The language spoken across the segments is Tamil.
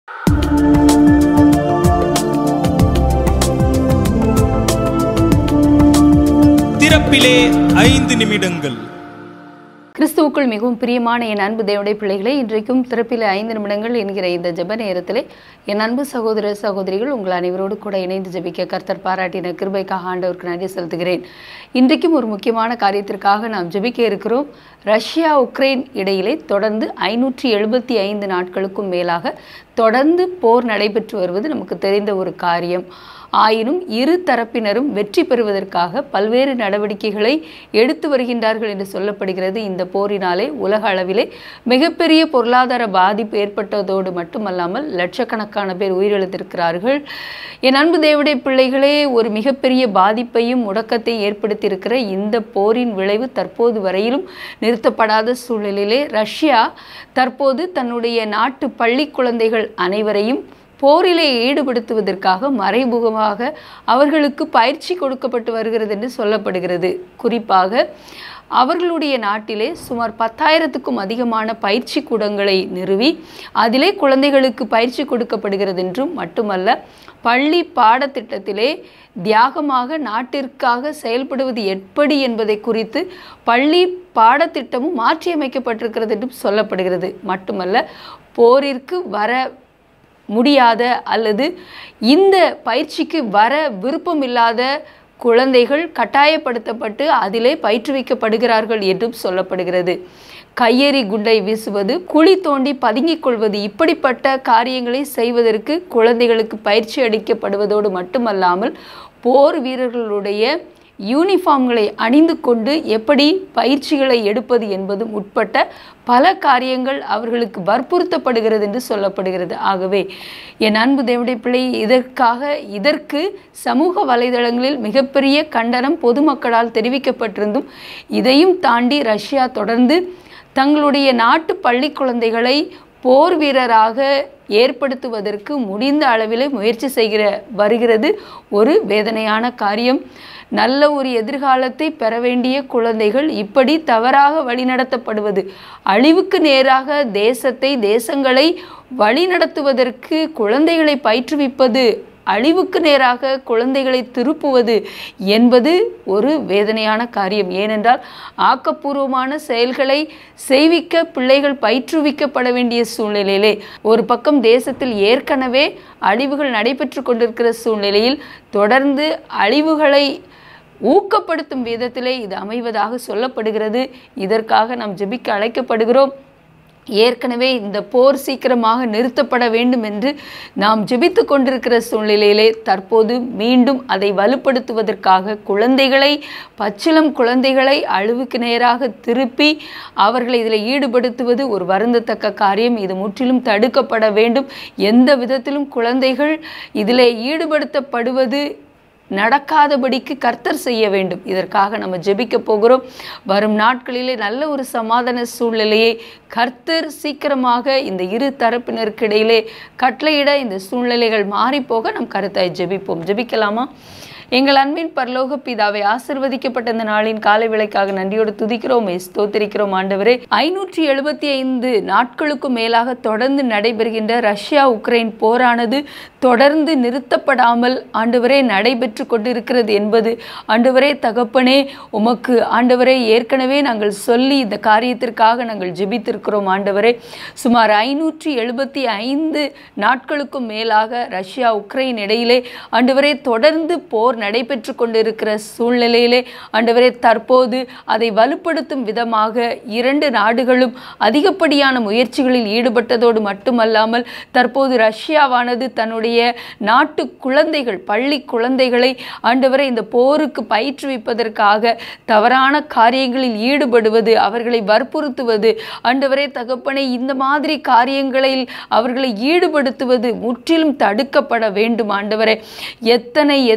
திறப்பிலே ஐந்து நிமிடங்கள் கிறிஸ்துவுக்குள் மிகவும் பிரியமான என் அன்பு தேவனுடைய பிள்ளைகளே இன்றைக்கும் திறப்பில் ஐந்து நிமிடங்கள் என்கிற இந்த ஜெப நேரத்திலே என் அன்பு சகோதர சகோதரிகள் உங்கள் அனைவரோடு கூட இணைந்து ஜெபிக்க கர்த்தர் பாராட்டின கிருபைக்காக ஆண்டவருக்கு நன்றி செலுத்துகிறேன் இன்றைக்கும் ஒரு முக்கியமான காரியத்திற்காக நாம் ஜெபிக்க இருக்கிறோம் ரஷ்யா உக்ரைன் இடையிலே தொடர்ந்து ஐநூற்றி எழுபத்தி ஐந்து நாட்களுக்கும் மேலாக தொடர்ந்து போர் நடைபெற்று வருவது நமக்கு தெரிந்த ஒரு காரியம் ஆயினும் இரு தரப்பினரும் வெற்றி பெறுவதற்காக பல்வேறு நடவடிக்கைகளை எடுத்து வருகின்றார்கள் என்று சொல்லப்படுகிறது இந்த போரினாலே உலக அளவிலே மிகப்பெரிய பொருளாதார பாதிப்பு ஏற்பட்டதோடு மட்டுமல்லாமல் லட்சக்கணக்கான பேர் உயிரிழந்திருக்கிறார்கள் என் அன்பு தேவடைய பிள்ளைகளே ஒரு மிகப்பெரிய பாதிப்பையும் முடக்கத்தை ஏற்படுத்தியிருக்கிற இந்த போரின் விளைவு தற்போது வரையிலும் நிறுத்தப்படாத சூழ்நிலையிலே ரஷ்யா தற்போது தன்னுடைய நாட்டு பள்ளி குழந்தைகள் அனைவரையும் போரிலே ஈடுபடுத்துவதற்காக மறைமுகமாக அவர்களுக்கு பயிற்சி கொடுக்கப்பட்டு வருகிறது என்று சொல்லப்படுகிறது குறிப்பாக அவர்களுடைய நாட்டிலே சுமார் பத்தாயிரத்துக்கும் அதிகமான பயிற்சி கூடங்களை நிறுவி அதிலே குழந்தைகளுக்கு பயிற்சி கொடுக்கப்படுகிறது என்றும் மட்டுமல்ல பள்ளி பாடத்திட்டத்திலே தியாகமாக நாட்டிற்காக செயல்படுவது எப்படி என்பதை குறித்து பள்ளி பாடத்திட்டமும் மாற்றியமைக்கப்பட்டிருக்கிறது என்றும் சொல்லப்படுகிறது மட்டுமல்ல போரிற்கு வர முடியாத அல்லது இந்த பயிற்சிக்கு வர விருப்பமில்லாத குழந்தைகள் கட்டாயப்படுத்தப்பட்டு அதிலே பயிற்றுவிக்கப்படுகிறார்கள் என்றும் சொல்லப்படுகிறது கையெறி குண்டை வீசுவது குழி தோண்டி பதுங்கிக் கொள்வது இப்படிப்பட்ட காரியங்களை செய்வதற்கு குழந்தைகளுக்கு பயிற்சி அளிக்கப்படுவதோடு மட்டுமல்லாமல் போர் வீரர்களுடைய யூனிஃபார்ம்களை அணிந்து கொண்டு எப்படி பயிற்சிகளை எடுப்பது என்பதும் உட்பட்ட பல காரியங்கள் அவர்களுக்கு வற்புறுத்தப்படுகிறது என்று சொல்லப்படுகிறது ஆகவே என் அன்பு தேவடைய பிள்ளை இதற்காக இதற்கு சமூக வலைதளங்களில் மிகப்பெரிய கண்டனம் பொதுமக்களால் தெரிவிக்கப்பட்டிருந்தும் இதையும் தாண்டி ரஷ்யா தொடர்ந்து தங்களுடைய நாட்டு பள்ளி குழந்தைகளை போர் வீரராக ஏற்படுத்துவதற்கு முடிந்த அளவிலே முயற்சி செய்கிற வருகிறது ஒரு வேதனையான காரியம் நல்ல ஒரு எதிர்காலத்தை பெற வேண்டிய குழந்தைகள் இப்படி தவறாக வழிநடத்தப்படுவது அழிவுக்கு நேராக தேசத்தை தேசங்களை வழிநடத்துவதற்கு குழந்தைகளை பயிற்றுவிப்பது அழிவுக்கு நேராக குழந்தைகளை திருப்புவது என்பது ஒரு வேதனையான காரியம் ஏனென்றால் ஆக்கப்பூர்வமான செயல்களை செய்விக்க பிள்ளைகள் பயிற்றுவிக்கப்பட வேண்டிய சூழ்நிலையிலே ஒரு பக்கம் தேசத்தில் ஏற்கனவே அழிவுகள் நடைபெற்று கொண்டிருக்கிற சூழ்நிலையில் தொடர்ந்து அழிவுகளை ஊக்கப்படுத்தும் விதத்திலே இது அமைவதாக சொல்லப்படுகிறது இதற்காக நாம் ஜெபிக்க அழைக்கப்படுகிறோம் ஏற்கனவே இந்த போர் சீக்கிரமாக நிறுத்தப்பட வேண்டும் என்று நாம் ஜெபித்து கொண்டிருக்கிற சூழ்நிலையிலே தற்போது மீண்டும் அதை வலுப்படுத்துவதற்காக குழந்தைகளை பச்சிளம் குழந்தைகளை அழிவுக்கு நேராக திருப்பி அவர்களை இதில் ஈடுபடுத்துவது ஒரு வருந்தத்தக்க காரியம் இது முற்றிலும் தடுக்கப்பட வேண்டும் எந்த விதத்திலும் குழந்தைகள் இதில் ஈடுபடுத்தப்படுவது நடக்காதபடிக்கு கர்த்தர் செய்ய வேண்டும் இதற்காக நம்ம ஜெபிக்க போகிறோம் வரும் நாட்களிலே நல்ல ஒரு சமாதான சூழ்நிலையை கர்த்தர் சீக்கிரமாக இந்த இரு தரப்பினருக்கு இடையிலே கட்டளையிட இந்த சூழ்நிலைகள் மாறிப்போக நம் கருத்தாய் ஜெபிப்போம் ஜெபிக்கலாமா எங்கள் அன்பின் பரலோக பிதாவை ஆசிர்வதிக்கப்பட்ட இந்த நாளின் காலை விலைக்காக நன்றியோடு துதிக்கிறோம் ஸ்தோத்திரிக்கிறோம் ஆண்டவரே ஐநூற்றி எழுபத்தி ஐந்து நாட்களுக்கும் மேலாக தொடர்ந்து நடைபெறுகின்ற ரஷ்யா உக்ரைன் போரானது தொடர்ந்து நிறுத்தப்படாமல் ஆண்டவரே நடைபெற்று கொண்டிருக்கிறது என்பது ஆண்டவரே தகப்பனே உமக்கு ஆண்டவரே ஏற்கனவே நாங்கள் சொல்லி இந்த காரியத்திற்காக நாங்கள் ஜெபித்திருக்கிறோம் ஆண்டவரே சுமார் ஐநூற்றி எழுபத்தி ஐந்து நாட்களுக்கும் மேலாக ரஷ்யா உக்ரைன் இடையிலே ஆண்டவரே தொடர்ந்து போர் நடைபெற்று கொண்டிருக்கிற சூழ்நிலையிலே ஆண்டவரே தற்போது அதை வலுப்படுத்தும் விதமாக இரண்டு நாடுகளும் அதிகப்படியான முயற்சிகளில் ஈடுபட்டதோடு மட்டுமல்லாமல் தற்போது ரஷ்யாவானது தன்னுடைய நாட்டு குழந்தைகள் பள்ளி குழந்தைகளை ஆண்டவரை இந்த போருக்கு பயிற்றுவிப்பதற்காக தவறான காரியங்களில் ஈடுபடுவது அவர்களை வற்புறுத்துவது ஆண்டவரே தகப்பனை இந்த மாதிரி காரியங்களில் அவர்களை ஈடுபடுத்துவது முற்றிலும் தடுக்கப்பட வேண்டும் ஆண்டவரே எத்தனை எதிரான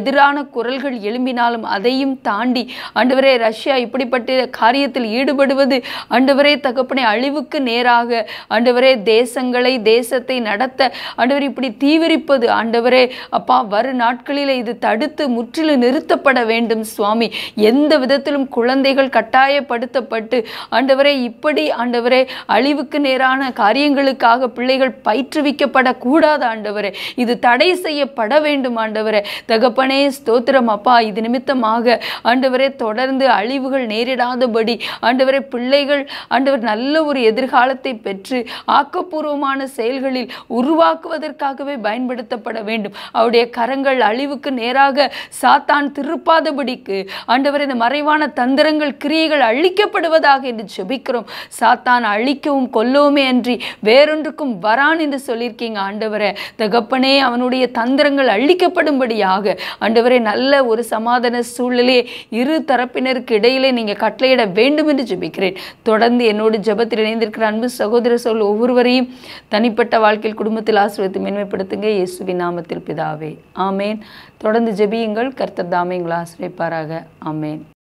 குரல்கள் எழும்பினாலும் அதையும் தாண்டி ஆண்டவரே ரஷ்யா இப்படிப்பட்ட காரியத்தில் ஈடுபடுவது ஆண்டவரே தகப்பனே அழிவுக்கு நேராக ஆண்டவரே தேசங்களை தேசத்தை நடத்த ஆண்டவர் இப்படி தீவிரிப்பது ஆண்டவரே அப்பா வரும் நாட்களில் இது தடுத்து முற்றிலும் நிறுத்தப்பட வேண்டும் சுவாமி எந்த விதத்திலும் குழந்தைகள் கட்டாயப்படுத்தப்பட்டு ஆண்டவரே இப்படி ஆண்டவரே அழிவுக்கு நேரான காரியங்களுக்காக பிள்ளைகள் பயிற்றுவிக்கப்படக்கூடாது ஆண்டவரே இது தடை செய்யப்பட வேண்டும் ஆண்டவரே தகப்பனே ஸ்தோத்திரம் அப்பா இது நிமித்தமாக ஆண்டவரே தொடர்ந்து அழிவுகள் நேரிடாதபடி ஆண்டவரே பிள்ளைகள் ஆண்டவர் நல்ல ஒரு எதிர்காலத்தை பெற்று ஆக்கப்பூர்வமான செயல்களில் உருவாக்குவதற்காகவே பயன்படுத்தப்பட வேண்டும் அவருடைய கரங்கள் அழிவுக்கு நேராக சாத்தான் திருப்பாதபடிக்கு ஆண்டவர் இந்த மறைவான தந்திரங்கள் கிரியைகள் அழிக்கப்படுவதாக என்று ஜெபிக்கிறோம் சாத்தான் அழிக்கவும் கொல்லவுமே அன்றி வேறொன்றுக்கும் வரான் என்று சொல்லியிருக்கீங்க ஆண்டவரே தகப்பனே அவனுடைய தந்திரங்கள் அழிக்கப்படும்படியாக ஆண்டவரே நல்ல ஒரு சமாதான சூழ்நிலையை இரு தரப்பினருக்கு இடையிலே நீங்க கட்டளையிட வேண்டும் என்று ஜெபிக்கிறேன் தொடர்ந்து என்னோடு ஜெபத்தில் இணைந்திருக்கிற அன்பு சகோதர சொல் ஒவ்வொருவரையும் தனிப்பட்ட வாழ்க்கையில் குடும்பத்தில் ஆசிரியத்தை மேன்மைப்படுத்துங்க இயேசுவின் நாமத்தில் பிதாவே ஆமேன் தொடர்ந்து ஜெபியுங்கள் கர்த்தர் தாமே உங்களை ஆசிரியப்பாராக ஆமேன்